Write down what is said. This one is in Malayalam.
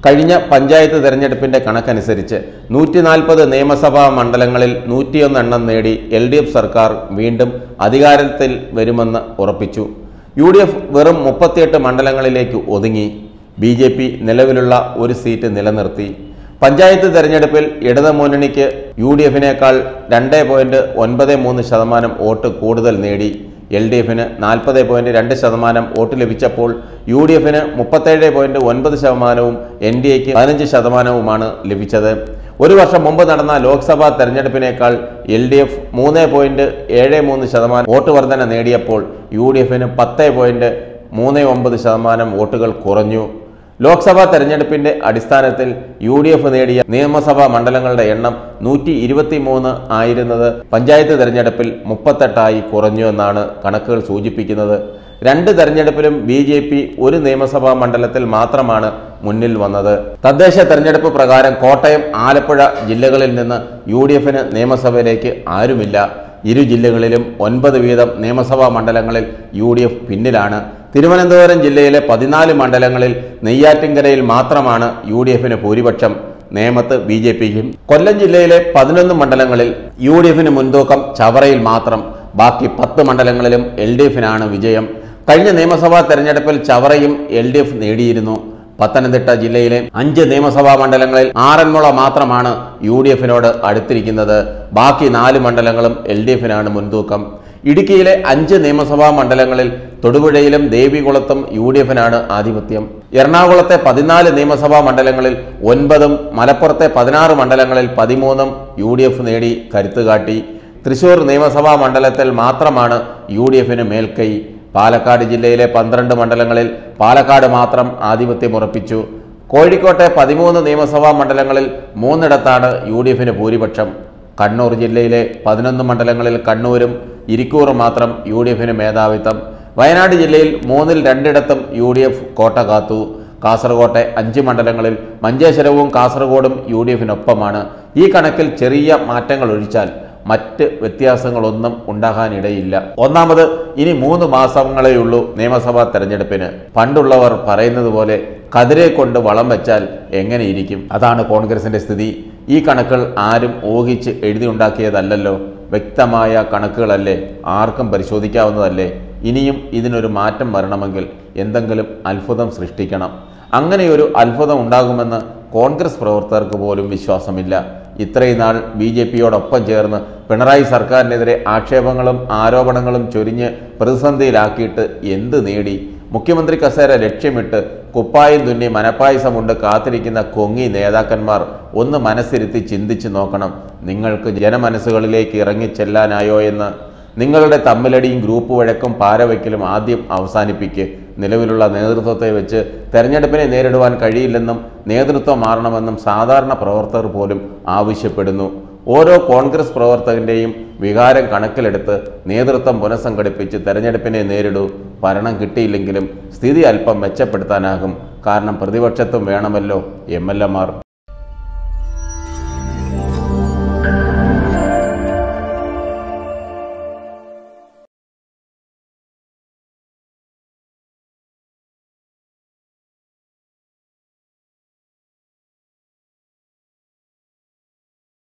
കഴിഞ്ഞ പഞ്ചായത്ത് തെരഞ്ഞെടുപ്പിന്റെ കണക്കനുസരിച്ച് നൂറ്റി നാൽപ്പത് നിയമസഭാ മണ്ഡലങ്ങളിൽ നൂറ്റിയൊന്ന് എണ്ണം നേടി എൽ ഡി എഫ് സർക്കാർ വീണ്ടും അധികാരത്തിൽ വരുമെന്ന് ഉറപ്പിച്ചു യു ഡി എഫ് വെറും മുപ്പത്തിയെട്ട് മണ്ഡലങ്ങളിലേക്ക് ഒതുങ്ങി ബി ജെ പി നിലവിലുള്ള ഒരു സീറ്റ് നിലനിർത്തി പഞ്ചായത്ത് തെരഞ്ഞെടുപ്പിൽ ഇടത് മുന്നണിക്ക് യു ഡി എഫിനേക്കാൾ രണ്ട് പോയിന്റ് ഒൻപത് മൂന്ന് ശതമാനം വോട്ട് കൂടുതൽ നേടി എൽ ഡി എഫിന് നാൽപ്പത് പോയിന്റ് രണ്ട് ശതമാനം വോട്ട് ലഭിച്ചപ്പോൾ യു ഡി എഫിന് മുപ്പത്തേഴ് പോയിന്റ് ഒൻപത് ശതമാനവും എൻ ഡി എക്ക് പതിനഞ്ച് ശതമാനവുമാണ് ലഭിച്ചത് ഒരു വർഷം മുമ്പ് നടന്ന ലോക്സഭാ തെരഞ്ഞെടുപ്പിനേക്കാൾ എൽ ഡി എഫ് മൂന്ന് പോയിന്റ് ഏഴ് മൂന്ന് ശതമാനം വോട്ട് വർധന നേടിയപ്പോൾ യു ഡി എഫിന് പത്ത് പോയിന്റ് മൂന്ന് ഒമ്പത് ശതമാനം വോട്ടുകൾ കുറഞ്ഞു ലോക്സഭാ തെരഞ്ഞെടുപ്പിന്റെ അടിസ്ഥാനത്തിൽ യു ഡി എഫ് നേടിയ നിയമസഭാ മണ്ഡലങ്ങളുടെ എണ്ണം നൂറ്റി ഇരുപത്തി മൂന്ന് ആയിരുന്നത് പഞ്ചായത്ത് തെരഞ്ഞെടുപ്പിൽ മുപ്പത്തെട്ടായി കുറഞ്ഞു എന്നാണ് കണക്കുകൾ സൂചിപ്പിക്കുന്നത് രണ്ട് തെരഞ്ഞെടുപ്പിലും ബി ജെ പി ഒരു നിയമസഭാ മണ്ഡലത്തിൽ മാത്രമാണ് മുന്നിൽ വന്നത് തദ്ദേശ തെരഞ്ഞെടുപ്പ് പ്രകാരം കോട്ടയം ആലപ്പുഴ ജില്ലകളിൽ നിന്ന് യു ഡി എഫിന് നിയമസഭയിലേക്ക് ആരുമില്ല ഇരു ജില്ലകളിലും ഒൻപത് വീതം നിയമസഭാ മണ്ഡലങ്ങളിൽ യു ഡി എഫ് പിന്നിലാണ് തിരുവനന്തപുരം ജില്ലയിലെ പതിനാല് മണ്ഡലങ്ങളിൽ നെയ്യാറ്റിൻകരയിൽ മാത്രമാണ് യു ഡി എഫിന് ഭൂരിപക്ഷം നേമത്ത് ബി ജെ പിക്കും കൊല്ലം ജില്ലയിലെ പതിനൊന്ന് മണ്ഡലങ്ങളിൽ യു ഡി എഫിന് മുൻതൂക്കം ചവറയിൽ മാത്രം ബാക്കി പത്ത് മണ്ഡലങ്ങളിലും എൽ ഡി എഫിനാണ് വിജയം കഴിഞ്ഞ നിയമസഭാ തെരഞ്ഞെടുപ്പിൽ ചവറയും എൽ ഡി എഫ് നേടിയിരുന്നു പത്തനംതിട്ട ജില്ലയിലെ അഞ്ച് നിയമസഭാ മണ്ഡലങ്ങളിൽ ആറന്മുള മാത്രമാണ് യു ഡി എഫിനോട് അടുത്തിരിക്കുന്നത് ബാക്കി നാല് മണ്ഡലങ്ങളും എൽ ഡി എഫിനാണ് മുൻതൂക്കം ഇടുക്കിയിലെ അഞ്ച് നിയമസഭാ മണ്ഡലങ്ങളിൽ തൊടുപുഴയിലും ദേവികുളത്തും യു ഡി എഫിനാണ് ആധിപത്യം എറണാകുളത്തെ പതിനാല് നിയമസഭാ മണ്ഡലങ്ങളിൽ ഒൻപതും മലപ്പുറത്തെ പതിനാറ് മണ്ഡലങ്ങളിൽ പതിമൂന്നും യു ഡി എഫ് നേടി കരുത്തുകാട്ടി തൃശൂർ നിയമസഭാ മണ്ഡലത്തിൽ മാത്രമാണ് യു ഡി എഫിന് മേൽക്കൈ പാലക്കാട് ജില്ലയിലെ പന്ത്രണ്ട് മണ്ഡലങ്ങളിൽ പാലക്കാട് മാത്രം ആധിപത്യം ഉറപ്പിച്ചു കോഴിക്കോട്ടെ പതിമൂന്ന് നിയമസഭാ മണ്ഡലങ്ങളിൽ മൂന്നിടത്താണ് യു ഡി എഫിന് ഭൂരിപക്ഷം കണ്ണൂർ ജില്ലയിലെ പതിനൊന്ന് മണ്ഡലങ്ങളിൽ കണ്ണൂരും ഇരിക്കൂറും മാത്രം യു ഡി എഫിന് മേധാവിത്വം വയനാട് ജില്ലയിൽ മൂന്നിൽ രണ്ടിടത്തും യു ഡി എഫ് കോട്ട കാത്തു കാസർകോട്ടെ അഞ്ച് മണ്ഡലങ്ങളിൽ മഞ്ചേശ്വരവും കാസർഗോഡും യു ഡി എഫിനൊപ്പമാണ് ഈ കണക്കിൽ ചെറിയ മാറ്റങ്ങൾ ഒഴിച്ചാൽ മറ്റ് വ്യത്യാസങ്ങളൊന്നും ഉണ്ടാകാനിടയില്ല ഒന്നാമത് ഇനി മൂന്ന് മാസങ്ങളെയുള്ളൂ നിയമസഭാ തെരഞ്ഞെടുപ്പിന് പണ്ടുള്ളവർ പറയുന്നത് പോലെ കതിരെ കൊണ്ട് വളം വെച്ചാൽ എങ്ങനെയിരിക്കും അതാണ് കോൺഗ്രസിന്റെ സ്ഥിതി ഈ കണക്കുകൾ ആരും ഊഹിച്ച് എഴുതിയുണ്ടാക്കിയതല്ലല്ലോ വ്യക്തമായ കണക്കുകളല്ലേ ആർക്കും പരിശോധിക്കാവുന്നതല്ലേ ഇനിയും ഇതിനൊരു മാറ്റം വരണമെങ്കിൽ എന്തെങ്കിലും അത്ഭുതം സൃഷ്ടിക്കണം അങ്ങനെയൊരു അത്ഭുതം ഉണ്ടാകുമെന്ന് കോൺഗ്രസ് പ്രവർത്തകർക്ക് പോലും വിശ്വാസമില്ല ഇത്രയും നാൾ ബി ജെ പിയോടൊപ്പം ചേർന്ന് പിണറായി സർക്കാരിനെതിരെ ആക്ഷേപങ്ങളും ആരോപണങ്ങളും ചൊരിഞ്ഞ് പ്രതിസന്ധിയിലാക്കിയിട്ട് എന്ത് നേടി മുഖ്യമന്ത്രി കസേര ലക്ഷ്യമിട്ട് കുപ്പായം തുന്നി മനപ്പായസമുണ്ട് കാത്തിരിക്കുന്ന കൊങ്ങി നേതാക്കന്മാർ ഒന്ന് മനസ്സിരുത്തി ചിന്തിച്ചു നോക്കണം നിങ്ങൾക്ക് ജനമനസ്സുകളിലേക്ക് ഇറങ്ങിച്ചെല്ലാനായോ എന്ന് നിങ്ങളുടെ തമ്മിലടിയും ഗ്രൂപ്പ് വഴക്കും പാരവയ്ക്കലും ആദ്യം അവസാനിപ്പിക്ക് നിലവിലുള്ള നേതൃത്വത്തെ വെച്ച് തെരഞ്ഞെടുപ്പിനെ നേരിടുവാൻ കഴിയില്ലെന്നും നേതൃത്വം മാറണമെന്നും സാധാരണ പ്രവർത്തകർ പോലും ആവശ്യപ്പെടുന്നു ഓരോ കോൺഗ്രസ് പ്രവർത്തകന്റെയും വികാരം കണക്കിലെടുത്ത് നേതൃത്വം പുനഃസംഘടിപ്പിച്ച് തെരഞ്ഞെടുപ്പിനെ നേരിടൂ ഭരണം കിട്ടിയില്ലെങ്കിലും സ്ഥിതി അല്പം മെച്ചപ്പെടുത്താനാകും കാരണം പ്രതിപക്ഷത്തും വേണമല്ലോ എം എൽ എമാർ